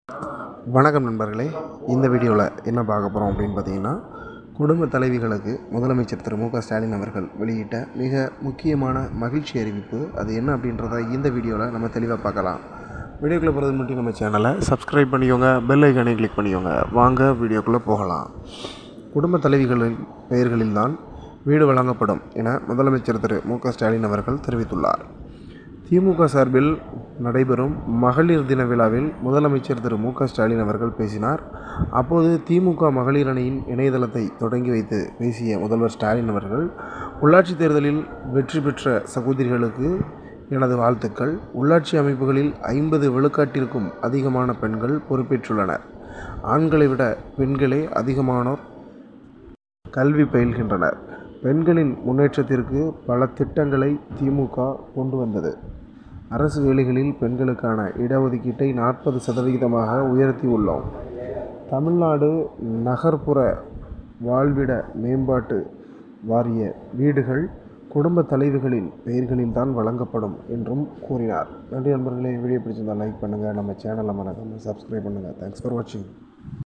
வணக்கம் நண்பர்களே இந்த வீடியோவில் என்ன பார்க்க போகிறோம் அப்படின்னு பார்த்தீங்கன்னா குடும்ப தலைவிகளுக்கு முதலமைச்சர் திரு மு க ஸ்டாலின் அவர்கள் வெளியிட்ட மிக முக்கியமான மகிழ்ச்சி அறிவிப்பு அது என்ன அப்படின்றத இந்த வீடியோவில் நம்ம தெளிவாக பார்க்கலாம் வீடியோக்குள்ளே போகிறது மட்டும் நம்ம சேனலை சப்ஸ்கிரைப் பண்ணிக்கோங்க பெல் ஐக்கானை கிளிக் பண்ணிக்கோங்க வாங்க வீடியோக்குள்ளே போகலாம் குடும்ப தலைவிகளின் பெயர்களில்தான் வீடு வழங்கப்படும் என முதலமைச்சர் திரு மு க ஸ்டாலின் அவர்கள் தெரிவித்துள்ளார் திமுக சார்பில் நடைபெறும் மகளிர் தின விழாவில் முதலமைச்சர் திரு மு க ஸ்டாலின் அவர்கள் பேசினார் அப்போது திமுக மகளிர் அணியின் இணையதளத்தை தொடங்கி வைத்து பேசிய முதல்வர் ஸ்டாலின் அவர்கள் உள்ளாட்சித் தேர்தலில் வெற்றி பெற்ற சகோதரிகளுக்கு எனது வாழ்த்துக்கள் உள்ளாட்சி அமைப்புகளில் ஐம்பது விழுக்காட்டிற்கும் அதிகமான பெண்கள் பொறுப்பேற்றுள்ளனர் ஆண்களை விட பெண்களே அதிகமானோர் கல்வி பயில்கின்றனர் பெண்களின் முன்னேற்றத்திற்கு பல திட்டங்களை திமுக கொண்டு வந்தது அரசு வேலைகளில் பெண்களுக்கான இடஒதுக்கீட்டை நாற்பது சதவிகிதமாக உயர்த்தியுள்ளோம் தமிழ்நாடு நகர்ப்புற வாழ்விட மேம்பாட்டு வாரிய வீடுகள் குடும்ப தலைவிகளின் பெயர்களில்தான் வழங்கப்படும் என்றும் கூறினார் நன்றி நண்பர்களே வீடியோ பிடிச்சிருந்தால் லைக் பண்ணுங்கள் நம்ம சேனலை மறக்காமல் சப்ஸ்கிரைப் பண்ணுங்கள் தேங்க்ஸ் ஃபார் வாட்சிங்